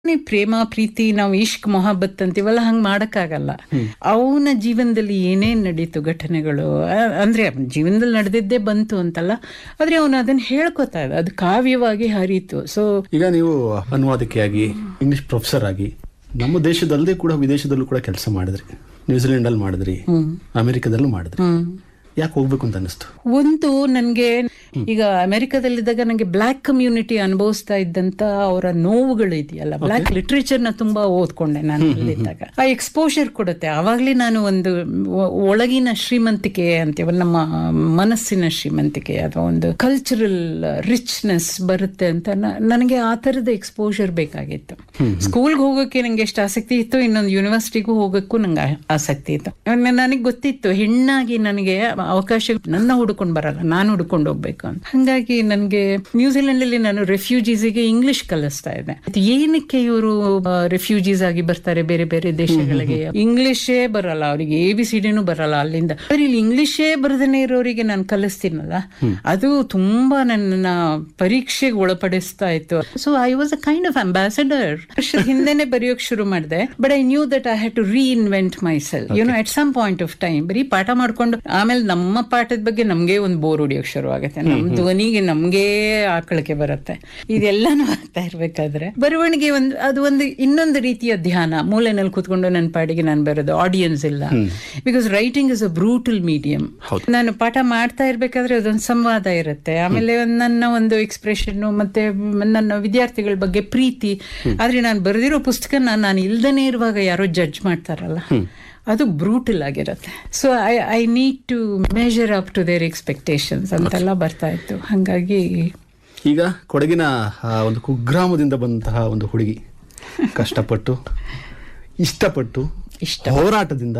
ಈ ಪ್ರೇಮ ಪ್ರೀತಿ ನಾವು ಇಷ್ಕ್ ಮೊಹಬ್ಬತ್ ಅಂತೀವಲ್ಲ ಹಂಗ್ ಮಾಡಕ್ಕಾಗಲ್ಲ ಅವನ ಜೀವನದಲ್ಲಿ ಏನೇನ್ ನಡೀತು ಘಟನೆಗಳು ಆ- ಅಂದ್ರೆ ಅವ್ನ್ ಜೀವನದಲ್ಲಿ ನಡೆದಿದ್ದೇ ಬಂತು ಅಂತಲ್ಲ ಆದ್ರೆ ಅವನು ಅದನ್ನ ಹೇಳ್ಕೊತಾ ಇದ್ದ ಅದು ಕಾವ್ಯವಾಗಿ ಹರಿತು ಸೊ ಈಗ ನೀವು ಅನುವಾದಕಿಯಾಗಿ ಇಂಗ್ಲಿಷ್ ಪ್ರೊಫೆಸರ್ ಆಗಿ ನಮ್ಮ ದೇಶದಲ್ಲದೆ ಕೂಡ ವಿದೇಶದಲ್ಲೂ ಕೂಡ ಕೆಲಸ ಮಾಡಿದ್ರಿ ನ್ಯೂಜಿಲೆಂಡ್ ಅಲ್ಲಿ ಮಾಡಿದ್ರಿ ಅಮೆರಿಕದಲ್ಲೂ ಮಾಡಿದ್ರಿ ಯಾಕೆ ಹೋಗ್ಬೇಕು ಅಂತ ಅನಿಸ್ತು ಒಂದು ನನ್ಗೆ ಈಗ ಅಮೆರಿಕದಲ್ಲಿದ್ದಾಗ ನಂಗೆ ಬ್ಲ್ಯಾಕ್ ಕಮ್ಯುನಿಟಿ ಅನುಭವಿಸ್ತಾ ಇದ್ದಂತ ಅವರ ನೋವುಗಳು ಇದೆಯಲ್ಲ ಬ್ಲ್ಯಾಕ್ ಲಿಟ್ರೇಚರ್ ನ ತುಂಬಾ ಓದ್ಕೊಂಡೆ ನಾನು ಅಲ್ಲಿದ್ದಾಗ ಆ ಎಕ್ಸ್ಪೋಜರ್ ಕೊಡುತ್ತೆ ಆವಾಗ್ಲೇ ನಾನು ಒಂದು ಒ- ಒಳಗಿನ ಶ್ರೀಮಂತಿಕೆ ಅಂತೀವ ನಮ್ಮ ಮನಸ್ಸಿನ ಶ್ರೀಮಂತಿಕೆ ಅಥವಾ ಒಂದು ಕಲ್ಚರಲ್ ರಿಚ್ನೆಸ್ ಬರುತ್ತೆ ಅಂತ ನ- ನನಗೆ ಆ ತರದ ಎಕ್ಸ್ಪೋಜರ್ ಬೇಕಾಗಿತ್ತು ಸ್ಕೂಲ್ಗೆ ಹೋಗೋಕೆ ನಂಗೆ ಎಷ್ಟು ಆಸಕ್ತಿ ಇತ್ತು ಇನ್ನೊಂದು ಯೂನಿವರ್ಸಿಟಿಗೂ ಹೋಗೋಕ್ಕೂ ನಂಗೆ ಆ- ಆಸಕ್ತಿ ಇತ್ತು ನನಗೆ ಗೊತ್ತಿತ್ತು ಹೆಣ್ಣಾಗಿ ನನಗೆ ಅವಕಾಶ ನನ್ನ ಹುಡ್ಕೊಂಡು ಬರಲ್ಲ ನಾನು ಹುಡ್ಕೊಂಡು ಹೋಗ್ಬೇಕು ಅಂತ ಹಂಗಾಗಿ ನನಗೆ ನ್ಯೂಜಿಲೆಂಡ್ ಅಲ್ಲಿ ನಾನು ರೆಫ್ಯೂಜೀಸಿಗೆ ಇಂಗ್ಲಿಷ್ ಕಲಿಸ್ತಾ ಇದ್ದೆ ಅದು ಏನಕ್ಕೆ ಇವರು ರೆಫ್ಯೂಜೀಸ್ ಆಗಿ ಬರ್ತಾರೆ ಬೇರೆ ಬೇರೆ ದೇಶಗಳಿಗೆ ಇಂಗ್ಲಿಷೇ ಬರಲ್ಲ ಅವರಿಗೆ ಎ ಬಿ ಸಿ ಡಿನೂ ಬರಲ್ಲ ಅಲ್ಲಿಂದ ಬರೀ ಇಲ್ಲಿ ಇಂಗ್ಲಿಷೇ ಬರದೇನೆ ಇರೋರಿಗೆ ನಾನು ಕಲಿಸ್ತೀನಲ್ಲ ಅದು ತುಂಬಾ ನನ್ನ ಪರೀಕ್ಷೆಗೆ ಒಳಪಡಿಸ್ತಾ ಇತ್ತು so I was a kind of ambassador ಹಿಂದೆನೆ ಬರೆಯೋಕ್ ಶುರು ಮಾಡಿದೆ but I knew that I had to reinvent my self you know at some point of time ಬರೀ ಪಾಠ ಮಾಡ್ಕೊಂಡು ಆಮೇಲೆ ನಮ್ಮ ಪಾಠದ ಬಗ್ಗೆ ನಮ್ಗೆ ಒಂದು ಬೋರ್ ಹೊಡಿಯೋಕ್ ಶುರು ಆಗುತ್ತೆ ನಮ್ ಧ್ವನಿಗೆ ನಮ್ಗೆ ಆಕಳಕ್ಕೆ ಬರುತ್ತೆ ಇದೆಲ್ಲಾನು ಆಗ್ತಾ ಇರ್ಬೇಕಾದ್ರೆ ಬರವಣಿಗೆ ಒಂದು ಅದು ಒಂದು ಇನ್ನೊಂದು ರೀತಿಯ ಧ್ಯಾನ ಮೂಲೆನಲ್ಲಿ ಕೂತ್ಕೊಂಡು ನನ್ನ ಪಾಡಿಗೆ ನಾನು ಬರೋದು ಆಡಿಯನ್ಸ್ ಇಲ್ಲ because writing is a brutal medium ನಾನು ಪಾಠ ಮಾಡ್ತಾ ಇರ್ಬೇಕಾದ್ರೆ ಅದೊಂದು ಸಂವಾದ ಇರುತ್ತೆ ಆಮೇಲೆ ಒಂದ್ ನನ್ನ ಒಂದು ಎಕ್ಸ್ಪ್ರೆಷನ್ ಮತ್ತೆ ನನ್ನ ವಿದ್ಯಾರ್ಥಿಗಳ ಬಗ್ಗೆ ಪ್ರೀತಿ ಆದ್ರೆ ನಾನು ಬರೆದಿರೋ ಪುಸ್ತಕನ ನಾನು ಇಲ್ದನೇ ಇರುವಾಗ ಯಾರೋ ಜಡ್ಜ್ ಮಾಡ್ತಾರಲ್ಲ ಅದು ಬ್ರೂಟಲ್ ಆಗಿರುತ್ತೆ so I I need to measure up to their expectations ಅಂತೆಲ್ಲ ಬರ್ತಾ ಇತ್ತು ಹಾಗಾಗಿ ಈಗ ಕೊಡಗಿನ ಆ, ಒಂದು ಕುಗ್ರಾಮದಿಂದ ಬಂದಂತಹ ಒಂದು ಹುಡುಗಿ ಕಷ್ಟಪಟ್ಟು ಇಷ್ಟಪಟ್ಟು ಇಷ್ಟ ಹೋರಾಟದಿಂದ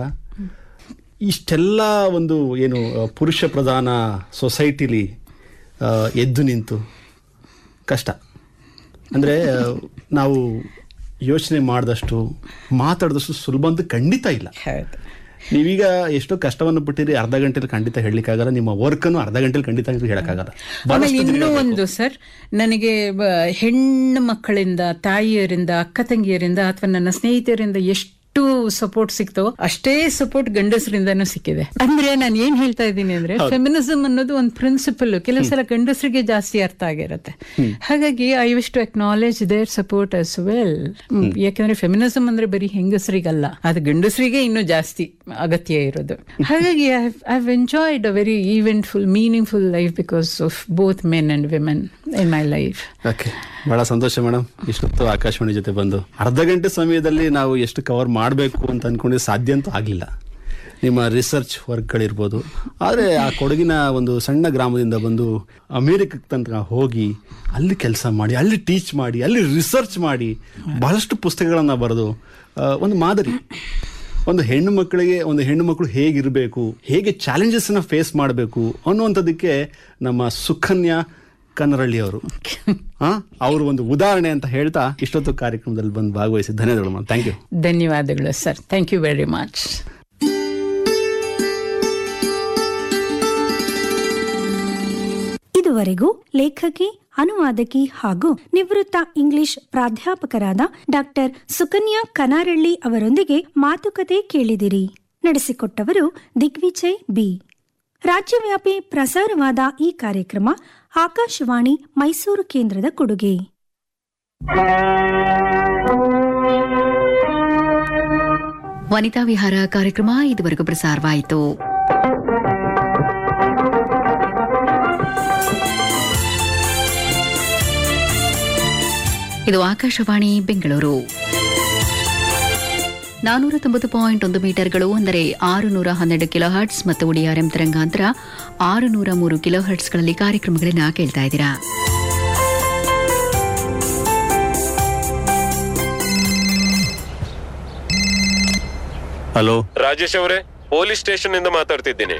ಇಷ್ಟೆಲ್ಲ ಒಂದು ಏನು ಆ, ಪುರುಷ ಪ್ರಧಾನ ಸೊಸೈಟಿಲಿ ಆ, ಎದ್ದು ನಿಂತು ಕಷ್ಟ ಅಂದರೆ ನಾವು ಯೋಚನೆ ಮಾಡಿದಷ್ಟು ಮಾತಾಡಿದಷ್ಟು ಸುಲಭ ಅಂತ ಖಂಡಿತ ಇಲ್ಲ ಹೌದು ನೀವೀಗ ಎಷ್ಟೋ ಕಷ್ಟವನ್ನು ಪಟ್ಟಿರಿ ಅರ್ಧ ಗಂಟೆಲಿ ಖಂಡಿತ ಹೇಳಲಿಕ್ಕಾಗಲ್ಲ ನಿಮ್ಮ ವರ್ಕನ್ನು ಅರ್ಧ ಗಂಟೆಲಿ ಖಂಡಿತ ಹೇಳಕ್ಕಾಗಲ್ಲ ಆಮೇಲೆ ಇನ್ನೂ ಒಂದು ಸರ್ ನನಗೆ ಬ- ಹೆಣ್ಣು ಮಕ್ಕಳಿಂದ ತಾಯಿಯರಿಂದ ಅಕ್ಕ ತಂಗಿಯರಿಂದ ಅಥವಾ ನನ್ನ ಸ್ನೇಹಿತರಿಂದ ಎಷ್ಟು ಸಪೋರ್ಟ್ ಸಿಕ್ತೋ ಅಷ್ಟೇ ಸಪೋರ್ಟ್ ಗಂಡಸರಿಂದನೂ ಸಿಕ್ಕಿದೆ ಅಂದ್ರೆ ನಾನು ಏನ್ ಹೇಳ್ತಾ ಇದ್ದೀನಿ ಅಂದ್ರೆ ಫೆಮಿನಿಸಮ್ ಅನ್ನೋದು ಒಂದು ಪ್ರಿನ್ಸಿಪಲ್ ಕೆಲವು ಸಲ ಗಂಡಸರಿಗೆ ಜಾಸ್ತಿ ಅರ್ಥ ಆಗಿರುತ್ತೆ ಹಾಗಾಗಿ I wish to acknowledge their support as well ಯಾಕಂದ್ರೆ ಫೆಮಿನಿಸಮ್ ಅಂದ್ರೆ ಬರೀ ಹೆಂಗಸರಿಗಲ್ಲ ಅದು ಗಂಡಸರಿಗೆ ಇನ್ನೂ ಜಾಸ್ತಿ ಅಗತ್ಯ ಇರೋದು ಹಾಗಾಗಿ I have enjoyed a very eventful meaningful life because of both men and women in my life okay ಬಹಳ ಸಂತೋಷ ಮೇಡಮ್ ಇಷ್ಟೊತ್ತು ಆಕಾಶವಾಣಿ ಜೊತೆ ಬಂದು ಅರ್ಧ ಗಂಟೆ ಸಮಯದಲ್ಲಿ ನಾವು ಎಷ್ಟು ಕವರ್ ಮಾಡಬೇಕು ಅಂತ ಅನ್ಕೊಂಡಿದ್ದು ಸಾಧ್ಯ ಅಂತೂ ಆಗಲಿಲ್ಲ ನಿಮ್ಮ ರಿಸರ್ಚ್ ವರ್ಕ್ಗಳಿರ್ಬೋದು ಆದರೆ ಆ ಕೊಡಗಿನ ಒಂದು ಸಣ್ಣ ಗ್ರಾಮದಿಂದ ಬಂದು ಅಮೇರಿಕಕ್ಕೆ ತನಕ ಹೋಗಿ ಅಲ್ಲಿ ಕೆಲಸ ಮಾಡಿ ಅಲ್ಲಿ ಟೀಚ್ ಮಾಡಿ ಅಲ್ಲಿ ರಿಸರ್ಚ್ ಮಾಡಿ ಬಹಳಷ್ಟು ಪುಸ್ತಕಗಳನ್ನು ಬರೆದು ಆ, ಒಂದು ಮಾದರಿ ಒಂದು ಹೆಣ್ಣು ಮಕ್ಕಳಿಗೆ ಒಂದು ಹೆಣ್ಣು ಮಕ್ಕಳು ಹೇಗಿರಬೇಕು ಹೇಗೆ ಚಾಲೆಂಜಸ್ನ ಫೇಸ್ ಮಾಡಬೇಕು ಅನ್ನುವಂಥದ್ದಕ್ಕೆ ನಮ್ಮ ಸುಕನ್ಯಾ ಕನ್ನರಳ್ಳಿ ಅವರು ಅವರು ಒಂದು ಉದಾಹರಣೆ ಅಂತ ಹೇಳ್ತಾ ಇಷ್ಟೊತ್ತು ಕಾರ್ಯಕ್ರಮದಲ್ಲಿ ಬಂದು ಭಾಗವಹಿಸಿ ಧನ್ಯವಾದಗಳು ಮೇಡಮ್ ಥ್ಯಾಂಕ್ ಯು ಧನ್ಯವಾದಗಳು sir thank you very much ಇದುವರೆಗೂ ಲೇಖಕಿ ಅನುವಾದಕಿ ಹಾಗೂ ನಿವೃತ್ತ ಇಂಗ್ಲಿಷ್ ಪ್ರಾಧ್ಯಾಪಕರಾದ ಡಾಕ್ಟರ್ ಸುಕನ್ಯಾ ಕನಾರಳ್ಳಿ ಅವರೊಂದಿಗೆ ಮಾತುಕತೆ ಕೇಳಿದಿರಿ ನಡೆಸಿಕೊಟ್ಟವರು ದಿಗ್ವಿಜಯ್ ಬಿ ರಾಜ್ಯವ್ಯಾಪಿ ಪ್ರಸಾರವಾದ ಈ ಕಾರ್ಯಕ್ರಮ ಆಕಾಶವಾಣಿ ಮೈಸೂರು ಕೇಂದ್ರದ ಕೊಡುಗೆ ವನಿತಾ ವಿಹಾರ ಕಾರ್ಯಕ್ರಮ ಇದುವರೆಗೂ ಪ್ರಸಾರವಾಯಿತು ಇದು ಆಕಾಶವಾಣಿ ಬೆಂಗಳೂರು ನಾನೂರ ತೊಂಬತ್ತು ಪಾಯಿಂಟ್ ಒಂದು ಮೀಟರ್ಗಳು ಅಂದರೆ ಆರು ನೂರ ಹನ್ನೆರಡು ಕಿಲೋ ಹರ್ಟ್ಸ್ ಮತ್ತು ಉಡಿಆರ್ಎಂ ತರಂಗಾಂತರ ಆರು ನೂರ ಮೂರು ಕಿಲೋ ಹರ್ಟ್ಸ್ಗಳಲ್ಲಿ ಕಾರ್ಯಕ್ರಮಗಳನ್ನು ಕೇಳ್ತಾ ಇದ್ದೀರಾ ಹಲೋ ರಾಜೇಶ್ ಅವರೇ ಪೊಲೀಸ್ ಸ್ಟೇಷನ್ ಇಂದ ಮಾತಾಡ್ತಿದ್ದೀನಿ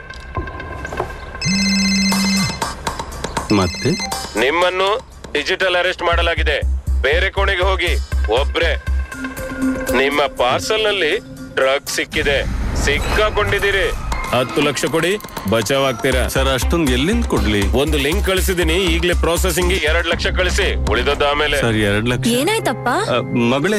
ಮತ್ತೆ ನಿಮ್ಮನ್ನು ಡಿಜಿಟಲ್ ಅರೆಸ್ಟ್ ಮಾಡಲಾಗಿದೆ ಬೇರೆ ಕೋಣೆಗೆ ಹೋಗಿ ಒಬ್ರೆ ನಿಮ್ಮ ಪಾರ್ಸಲ್ ನಲ್ಲಿ ಡ್ರಗ್ ಸಿಕ್ಕಿದೆ ಸಿಕ್ಕಾಕೊಂಡಿದ್ದೀರಿ ಹತ್ತು ಲಕ್ಷ ಕೊಡಿ ಬಚಾವ್ ಆಗ್ತೀರಾ ಸರ್ ಅಷ್ಟೊಂದು ಎಲ್ಲಿಂದ ಕೊಡ್ಲಿ ಒಂದು ಲಿಂಕ್ ಕಳಿಸಿದೀನಿ ಈಗಲೇ ಪ್ರೊಸೆಸಿಂಗ್ ಎರಡ್ ಲಕ್ಷ ಕಳಿಸಿ ಉಳಿದದ್ದು ಆಮೇಲೆ ಸರ್ ಎರಡ್ ಲಕ್ಷ ಏನಾಯ್ತಪ್ಪ ಅ, ಮಗಳೇ